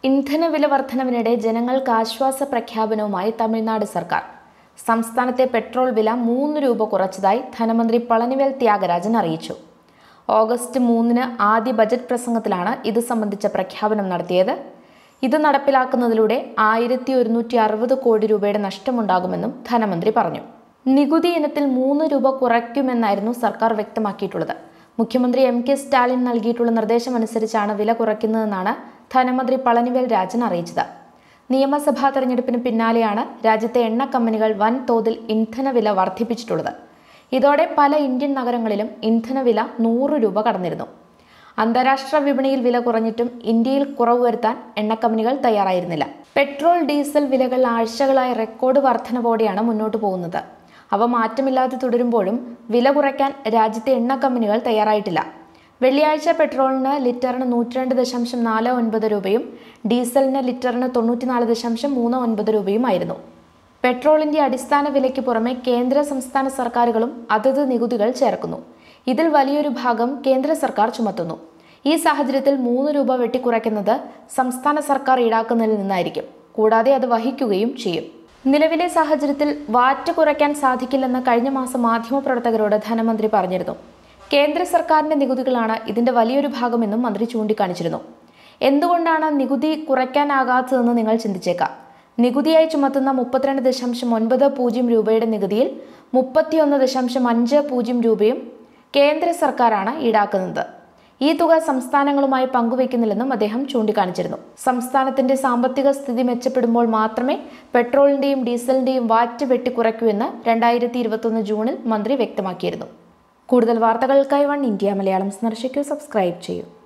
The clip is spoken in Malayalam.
ഇന്ധനവില വർധനവിനിടെ ജനങ്ങൾക്ക് ആശ്വാസ പ്രഖ്യാപനവുമായി തമിഴ്നാട് സർക്കാർ സംസ്ഥാനത്തെ പെട്രോൾ വില മൂന്ന് രൂപ കുറച്ചതായി ധനമന്ത്രി പളനിവേൽ ത്യാഗരാജൻ അറിയിച്ചു ഓഗസ്റ്റ് മൂന്നിന് ആദ്യ ബജറ്റ് പ്രസംഗത്തിലാണ് ഇത് സംബന്ധിച്ച പ്രഖ്യാപനം നടത്തിയത് ഇത് നടപ്പിലാക്കുന്നതിലൂടെ ആയിരത്തി ഒരുന്നൂറ്റി അറുപത് കോടി രൂപയുടെ നഷ്ടമുണ്ടാകുമെന്നും ധനമന്ത്രി പറഞ്ഞു നികുതി ഇനത്തിൽ മൂന്ന് രൂപ കുറയ്ക്കുമെന്നായിരുന്നു സർക്കാർ വ്യക്തമാക്കിയിട്ടുള്ളത് മുഖ്യമന്ത്രി എം കെ സ്റ്റാലിൻ നൽകിയിട്ടുള്ള നിർദ്ദേശമനുസരിച്ചാണ് വില കുറയ്ക്കുന്നതെന്നാണ് ധനമന്ത്രി പളനിവേൽ രാജൻ അറിയിച്ചത് നിയമസഭാ തെരഞ്ഞെടുപ്പിന് പിന്നാലെയാണ് രാജ്യത്തെ എണ്ണ കമ്പനികൾ വൻതോതിൽ ഇന്ധനവില വർദ്ധിപ്പിച്ചിട്ടുള്ളത് ഇതോടെ പല ഇന്ത്യൻ നഗരങ്ങളിലും ഇന്ധനവില നൂറ് രൂപ കടന്നിരുന്നു അന്താരാഷ്ട്ര വിപണിയിൽ വില കുറഞ്ഞിട്ടും ഇന്ത്യയിൽ കുറവ് വരുത്താൻ എണ്ണക്കമ്പനികൾ തയ്യാറായിരുന്നില്ല പെട്രോൾ ഡീസൽ വിലകൾ ആഴ്ചകളായി റെക്കോർഡ് വർധനവോടെയാണ് മുന്നോട്ട് പോകുന്നത് അവ മാറ്റമില്ലാതെ തുടരുമ്പോഴും വില കുറയ്ക്കാൻ രാജ്യത്തെ എണ്ണ കമ്പനികൾ തയ്യാറായിട്ടില്ല വെള്ളിയാഴ്ച പെട്രോളിന് ലിറ്ററിന് നൂറ്റിരണ്ട് ദശാംശം നാല് ഒൻപത് രൂപയും ഡീസലിന് ലിറ്ററിന് തൊണ്ണൂറ്റിനാല് ദശാംശം മൂന്ന് ഒൻപത് രൂപയുമായിരുന്നു പെട്രോളിന്റെ അടിസ്ഥാന വിലയ്ക്ക് പുറമെ കേന്ദ്ര സംസ്ഥാന സർക്കാരുകളും അതത് നികുതികൾ ചേർക്കുന്നു ഇതിൽ വലിയൊരു ഭാഗം കേന്ദ്ര സർക്കാർ ചുമത്തുന്നു ഈ സാഹചര്യത്തിൽ മൂന്ന് രൂപ വെട്ടിക്കുറയ്ക്കുന്നത് സംസ്ഥാന സർക്കാർ ഈടാക്കുന്നതിൽ നിന്നായിരിക്കും കൂടാതെ അത് വഹിക്കുകയും ചെയ്യും നിലവിലെ സാഹചര്യത്തിൽ വാറ്റ് കുറയ്ക്കാൻ സാധിക്കില്ലെന്ന് കഴിഞ്ഞ മാസം മാധ്യമപ്രവർത്തകരോട് ധനമന്ത്രി പറഞ്ഞിരുന്നു കേന്ദ്ര സർക്കാരിന്റെ നികുതികളാണ് ഇതിന്റെ വലിയൊരു ഭാഗമെന്നും മന്ത്രി ചൂണ്ടിക്കാണിച്ചിരുന്നു എന്തുകൊണ്ടാണ് നികുതി കുറയ്ക്കാനാകാത്തതെന്ന് നിങ്ങൾ ചിന്തിച്ചേക്കാം നികുതിയായി ചുമത്തുന്ന മുപ്പത്തിരണ്ട് ദശാംശം ഒൻപത് പൂജ്യം രൂപയുടെ നികുതിയിൽ മുപ്പത്തിയൊന്ന് ദശാംശം അഞ്ച് പൂജ്യം രൂപയും കേന്ദ്ര സർക്കാരാണ് ഈടാക്കുന്നത് ഈ തുക സംസ്ഥാനങ്ങളുമായി പങ്കുവയ്ക്കുന്നില്ലെന്നും അദ്ദേഹം ചൂണ്ടിക്കാണിച്ചിരുന്നു സംസ്ഥാനത്തിന്റെ സാമ്പത്തിക സ്ഥിതി മെച്ചപ്പെടുമ്പോൾ മാത്രമേ പെട്രോളിന്റെയും ഡീസലിന്റെയും വാറ്റ് വെട്ടിക്കുറയ്ക്കൂ എന്ന് രണ്ടായിരത്തി ഇരുപത്തൊന്ന് ജൂണിൽ മന്ത്രി വ്യക്തമാക്കിയിരുന്നു കൂടുതൽ വാർത്തകൾക്കായി വൺ ഇന്ത്യ മലയാളം സന്ദർശിക്കൂ സബ്സ്ക്രൈബ് ചെയ്യൂ